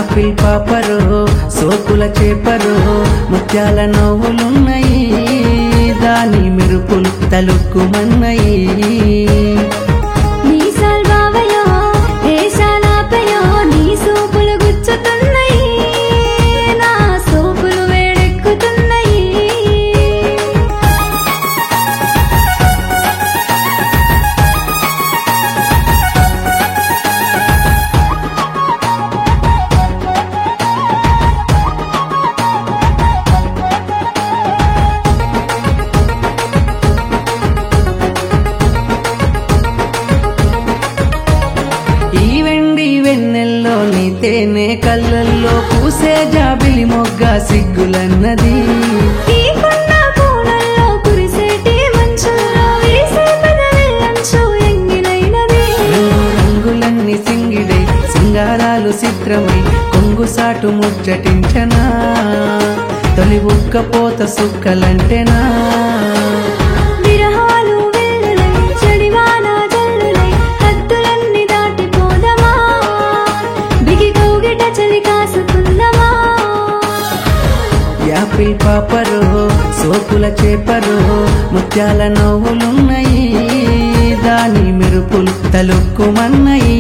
Apple పాపరు సోకుల చేపరు ముత్యాల నవ్వులున్నాయి దాని మెరుపులు తలుక్కుమన్నాయి నీ సల్వావయో ఏ శాలాపయో నీ సోపులు గుచ్చుతున్నాయి నా సోపులు వేడెక్కుతున్నాయి ఈ వెండి వెన్నెల్లో నీ తేనె కళ్ళల్లో పూసే జాబిలి మొగ్గ సిగ్గులన్నది ఈ కొండ పూలల్లో కురిసేటి మంచుల్లో విరిసే పెదవిల్లంచు ఎంగిలైనది రంగు రంగులన్నీ సింగిడై సింగారాలు చిత్రమై కొంగు సాటు ముచ్చటించనా తొలి ఉక్కపోత సుక్కలంటేనా విరహాలు వెల్లులై చెడివాన జల్లులై హద్దులన్నీ దాటిపోదమా బిగి కౌగిట చలి కాసుకుందమా యాపిల్ పాపరు సోకుల చేపరు ముత్యాల నవ్వులున్నాయి దాని మెరుపులు తలుక్కుమన్నాయి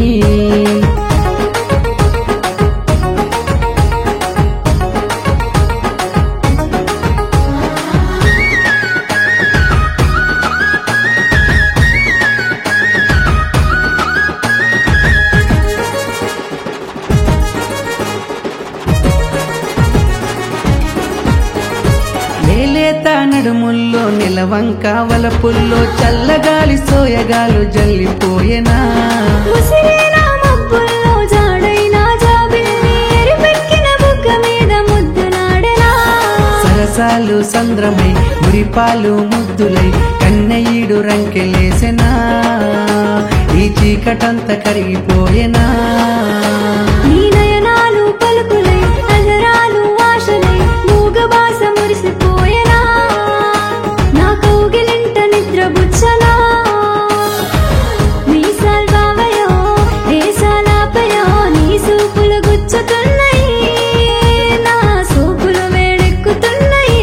లేలేత నడుముల్లో నిలవంక వలపుల్లో చల్లగాలి సోయగాలు జల్లిపోయేనా ముసిరేనా మబ్బుల్లో జాడైనా జాబిల్లి ఎరిపెక్కిన బుగ్గ మీద ముద్దులాడెనా సరసాలు సంద్రమై మురిపాలు ముద్దులై కన్నయ్యుడు రంకెలేసెనా ఈ చీకటంత కరిగిపోయేనా నీ నయనాలు పలుకులై అజరాలు ఆశలై మూగ బాస మురిసిపోయేనా నా కౌగిలింట నిద్రబుచ్చనా నీ సల్వావయో ఏ సాలాపయో నీ సూపులు గుచ్చుతున్నాయి నా సూపులు వేడెక్కుతున్నాయి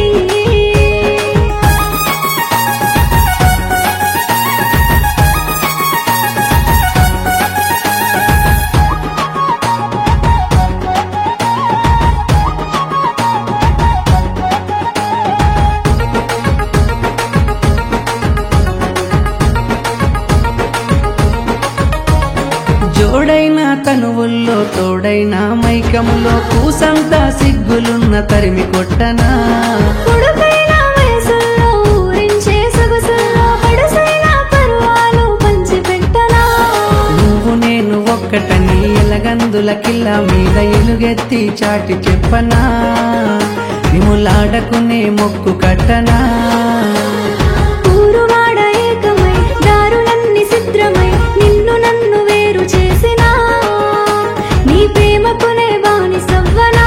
జోడైన తనువుల్లో తోడైన మైకములో కూసంతా సిగ్గులున్న తరిమి కొట్టనా ఉడుకైన వయసుల్లో ఊరించే సొగసుల్లో పడుసైన పరువాలు పంచిపెట్టనా నువ్వు నేను ఒక్కటని ఎలగందుల కిల్ల మీద ఎలుగెత్తి చాటి చెప్పనా నిములాడకునే మొక్కు కట్టనా ఊరువాడ ఏకమై దారులన్నీ సిద్రమై నిన్ను నన్ను వేరు చేసినా నీ ప్రేమకునే బాని సవ్వనా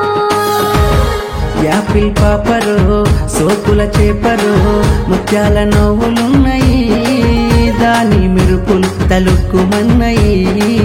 యాపిల్ పాపరు సోకుల చేపరు ముత్యాల నవ్వులున్నాయి దాని మెరుపులు తలుక్కుమన్నాయి